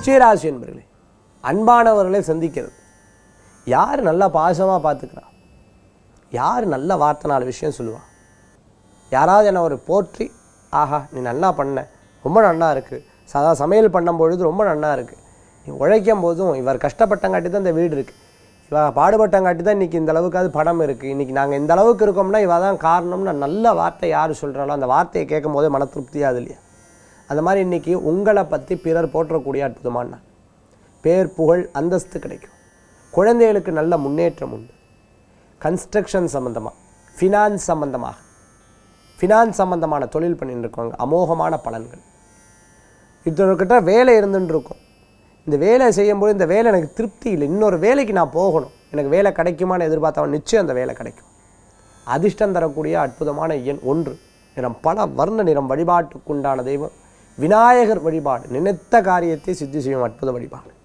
விருச்சிகராசி என்பர்களே அன்பானவர்களை சந்திக்கிறது யார் நல்லா பாசமாக பார்த்துக்கிறா யார் நல்ல வார்த்தை நாலு விஷயம் சொல்லுவா யாராவது என்னை ஒரு போற்றி ஆஹா நீ நல்லா பண்ண ரொம்ப நல்லா இருக்குது சதா சமையல் பண்ணும் பொழுது ரொம்ப நல்லா இருக்குது நீ உழைக்கும் போதும் இவர் கஷ்டப்பட்டங்காட்டி தான் இந்த வீடு இருக்குது இவ பாடுபட்டங்காட்டி தான் இன்றைக்கி இந்த அளவுக்காவது படம் இருக்குது இன்றைக்கி நாங்கள் இந்த அளவுக்கு இருக்கோம்னா இவ தான் காரணம்னு நல்ல வார்த்தை யார் சொல்கிறாளோ அந்த வார்த்தையை கேட்கும் போதே மன திருப்தியாது இல்லையா அந்த மாதிரி இன்றைக்கி உங்களை பற்றி பிறர் போற்றக்கூடிய அற்புதமான நாள் பேர் புகழ் அந்தஸ்து கிடைக்கும் குழந்தைகளுக்கு நல்ல முன்னேற்றம் உண்டு கன்ஸ்ட்ரக்ஷன் சம்மந்தமாக ஃபினான்ஸ் சம்மந்தமாக ஃபினான்ஸ் சம்மந்தமான தொழில் பண்ணிட்டு இருக்கவங்க அமோகமான பலன்கள் இதற்கிட்ட வேலை இருந்துட்டு இருக்கும் இந்த வேலை செய்யும்போது இந்த வேலை எனக்கு திருப்தி இல்லை இன்னொரு வேலைக்கு நான் போகணும் எனக்கு வேலை கிடைக்குமான்னு எதிர்பார்த்தவன் நிச்சயம் அந்த வேலை கிடைக்கும் அதிர்ஷ்டம் தரக்கூடிய அற்புதமான எண் ஒன்று நிறம் பல வர்ண நிறம் வழிபாட்டுக்குண்டான தெய்வம் விநாயகர் வழிபாடு நினைத்த காரியத்தை சித்தி செய்யும் அற்புத வழிபாடு